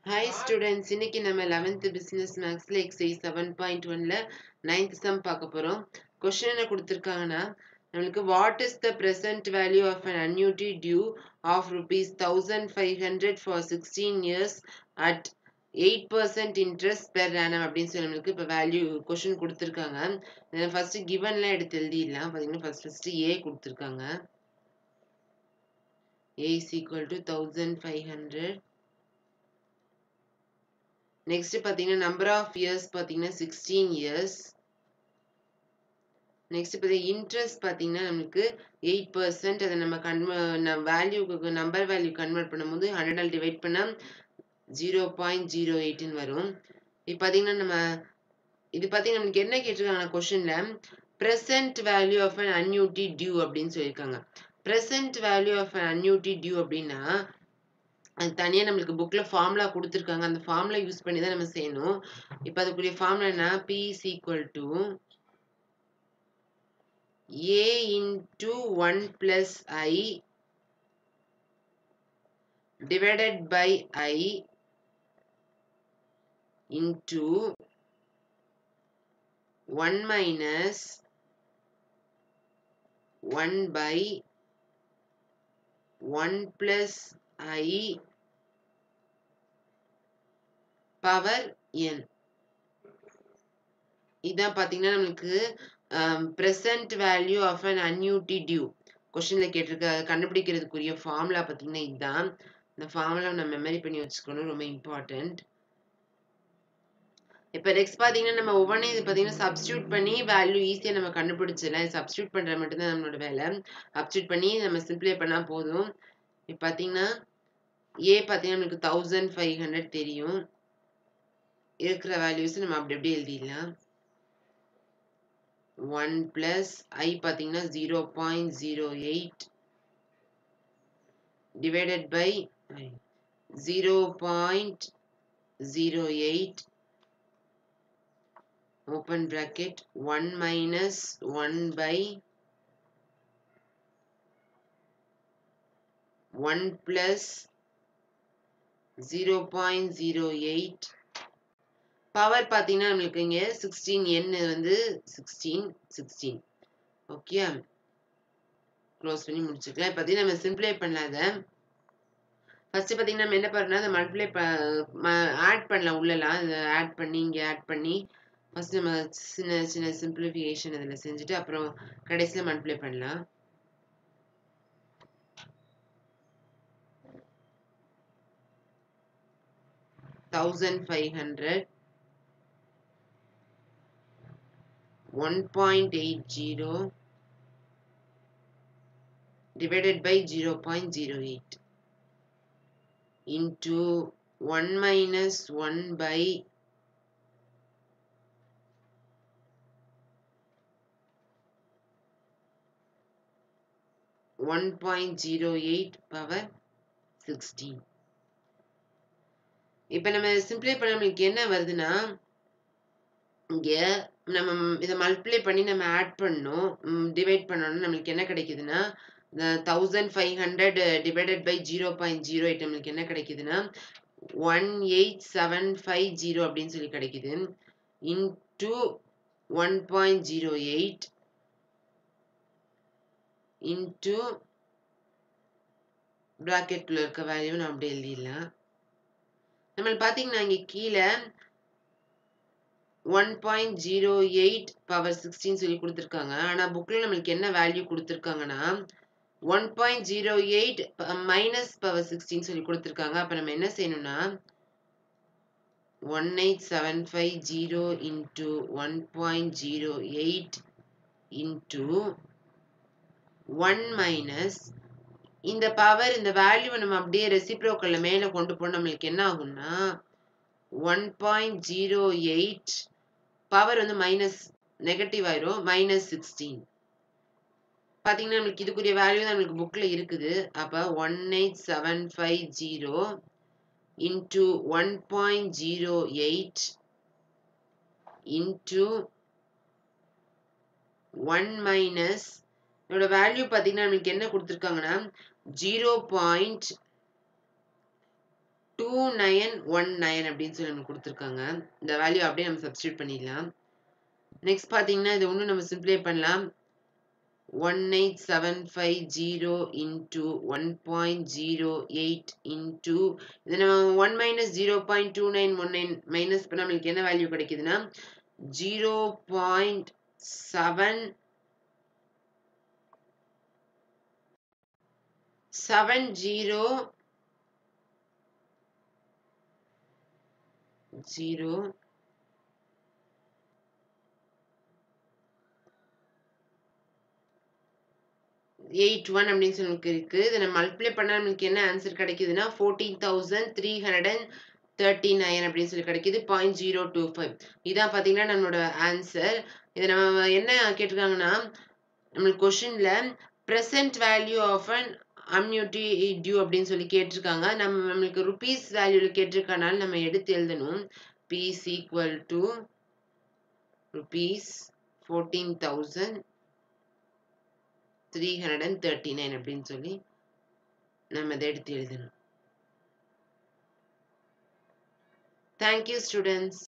hi students இன்னைக்கு நம்ம eleventh business மேக்ஸ்ல எக்ஸைஸ் செவன் பாயிண்ட் ஒன்ல நைன்த் சம் பார்க்க போறோம் கொஸ்டின் என்ன கொடுத்துருக்காங்கன்னா நம்மளுக்கு what is the present value of an annuity due of rupees thousand five hundred for sixteen years at eight percent interest per annum அப்படின்னு சொல்லி நம்மளுக்கு இப்போ வேல்யூ கொஸ்டின் கொடுத்துருக்காங்க இதில் ஃபர்ஸ்ட் கிவன்லாம் எடுத்து எழுதிடலாம் பார்த்தீங்கன்னா ஃபர்ஸ்ட் ஃபர்ஸ்ட் ஏ கொடுத்துருக்காங்க A is equal to thousand five hundred next பார்த்தீங்கன்னா நம்பர் ஆஃப் இயர்ஸ் பார்த்தீங்கன்னா சிக்ஸ்டீன் இயர்ஸ் நெக்ஸ்ட் பார்த்தீங்கன்னா இன்ட்ரெஸ்ட் பார்த்தீங்கன்னா நமக்கு எயிட் பர்சன்ட் அதை நம்ம கன்வ வேல்யூக்கு நம்பர் வேல்யூ கன்வெர்ட் பண்ணும்போது ஹண்ட்ரடால் டிவைட் பண்ணால் ஜீரோ பாயிண்ட் ஜீரோ எயிட்னு வரும் இப்போ பார்த்தீங்கன்னா நம்ம இது பார்த்தீங்கன்னா நமக்கு என்ன கேட்டிருக்காங்க கொஷனில் present value of an annuity due அப்படின்னு சொல்லியிருக்காங்க present value of an annuity due அப்படின்னா அது தனியாக நம்மளுக்கு புக்கில் ஃபார்முலா கொடுத்துருக்காங்க அந்த ஃபார்முலா யூஸ் பண்ணி தான் நம்ம செய்யணும் இப்போ அதுக்குரிய ஃபார்முலா என்ன P is equal to A into one plus I divided by i into 1 minus 1 by 1 plus i power n இதான் பார்த்தீங்கன்னா நம்மளுக்கு present value of an annuity due கொஸ்டினில் கேட்டிருக்க கண்டுபிடிக்கிறதுக்குரிய ஃபார்முலா பார்த்தீங்கன்னா இதுதான் இந்த ஃபார்முலா நம்ம மெமரி பண்ணி வச்சுக்கணும் ரொம்ப இம்பார்ட்டன்ட் இப்போ நெக்ஸ்ட் பார்த்தீங்கன்னா நம்ம ஒவ்வொன்றையும் இது பார்த்தீங்கன்னா சப்ஸ்டியூட் பண்ணி வேல்யூ ஈஸியாக நம்ம கண்டுபிடிச்சிடலாம் சப்ஸ்டியூட் பண்ணுறது மட்டும்தான் நம்மளோட வேலை சப்ஸ்டியூட் பண்ணி நம்ம சிம்பிளை பண்ணால் போதும் இப்போ பார்த்தீங்கன்னா ஏ பார்த்தீங்கன்னா நம்மளுக்கு தௌசண்ட் ஃபைவ் ஹண்ட்ரட் தெரியும் இருக்கிற வேல்யூஸ் நம்ம அப்படி அப்படியே எழுதிடலாம் ஒன் ப்ளஸ் ஐ பார்த்தீங்கன்னா zero point zero eight divided by 0.08 open bracket 1 minus 1 by 1 plus 0.08 power பார்த்தீங்கன்னா நம்மளுக்கு இங்கே சிக்ஸ்டீன் என் வந்து சிக்ஸ்டீன் சிக்ஸ்டீன் ஓகே க்ளோஸ் பண்ணி முடிச்சுக்கலாம் இப்போ பார்த்தீங்கன்னா நம்ம சிம்பிளை பண்ணாத ஃபர்ஸ்ட் பார்த்தீங்கன்னா நம்ம என்ன பண்ணலாம் அதை மல்டிப்ளை ஆட் பண்ணலாம் உள்ளலாம் இதை ஆட் பண்ணி இங்கே ஆட் பண்ணி ஃபர்ஸ்ட் நம்ம சின்ன சின்ன சிம்பிளிஃபிகேஷன் இதில் செஞ்சுட்டு அப்புறம் கடைசியில் மல்டிப்ளை பண்ணலாம் thousand five hundred one point eight zero divided by 0.08 into 1 minus 1 by 1.08 power 16 இப்போ நம்ம சிம்பிளை பண்ண நம்மளுக்கு என்ன வருதுன்னா இங்க நம்ம இதை மல்டிப்ளை பண்ணி நம்ம ஆட் பண்ணணும் டிவைட் பண்ணணும் நம்மளுக்கு என்ன கிடைக்குதுன்னா thousand five hundred divided by zero point zero eight நம்மளுக்கு என்ன கிடைக்குதுன்னா one eight seven five zero அப்படின்னு சொல்லி கிடைக்குது into one point zero eight into ப்ராக்கெட்டில் இருக்க வேல்யூ நான் அப்படி எழுதிடலாம் நம்மளுக்கு பார்த்தீங்கன்னா இங்கே கீழே one point zero eight power sixteen சொல்லி கொடுத்துருக்காங்க ஆனால் புக்கில் நம்மளுக்கு என்ன வேல்யூ கொடுத்துருக்காங்கன்னா one point zero eight minus power sixteen சொல்லி கொடுத்துருக்காங்க அப்போ நம்ம என்ன செய்யணும்னா one eight seven five zero into one point zero eight into one minus இந்த பவர் இந்த வேல்யூவை நம்ம அப்படியே ரெசிப்ரோக்கல்ல மேலே கொண்டு போனால் நம்மளுக்கு என்ன ஆகும்னா one point zero eight power வந்து மைனஸ் நெகட்டிவ் ஆயிரும் மைனஸ் சிக்ஸ்டீன் பார்த்தீங்கன்னா நம்மளுக்கு இதுக்குரிய வேல்யூ தான் நம்மளுக்கு புக்கில் இருக்குது அப்போ one eight seven five zero into one point zero eight into one minus இதோட வேல்யூ பார்த்தீங்கன்னா நம்மளுக்கு என்ன கொடுத்துருக்காங்கன்னா zero point two two nine one nine அப்படின்னு சொல்லி நமக்கு கொடுத்துருக்காங்க இந்த வேல்யூ அப்படியே நம்ம சப்ஸ்டியூட் பண்ணிடலாம் நெக்ஸ்ட் பார்த்தீங்கன்னா இது இன்னும் நம்ம சிம்ப்ளை பண்ணலாம் one eight seven five zero into one point zero eight into இது நம்ம one minus zero point two nine one nine minus பண்ணால் நம்மளுக்கு என்ன வேல்யூ கிடைக்குதுன்னா zero point seven seven zero zero eight one அப்படின்னு சொல்லி நமக்கு இருக்கு இதை நம்ம மல்டிப்ளை பண்ணால் நம்மளுக்கு என்ன ஆன்சர் கிடைக்குதுன்னா fourteen thousand three hundred and thirty nine அப்படின்னு சொல்லி கிடைக்குது பாயிண்ட் ஜீரோ டூ ஃபைவ் இதான் பார்த்தீங்கன்னா நம்மளோட ஆன்சர் இதை நம்ம என்ன கேட்டிருக்காங்கன்னா நம்மளுக்கு கொஷினில் present value of an annuity due அப்படின்னு சொல்லி கேட்டிருக்காங்க நம்ம நம்மளுக்கு ருபீஸ் வேல்யூவில் கேட்டிருக்கனால நம்ம எடுத்து எழுதணும் P is equal to rupees fourteen thousand three hundred and thirty nine அப்படின்னு சொல்லி நம்ம இதை எடுத்து எழுதணும் தேங்க்யூ ஸ்டூடெண்ட்ஸ்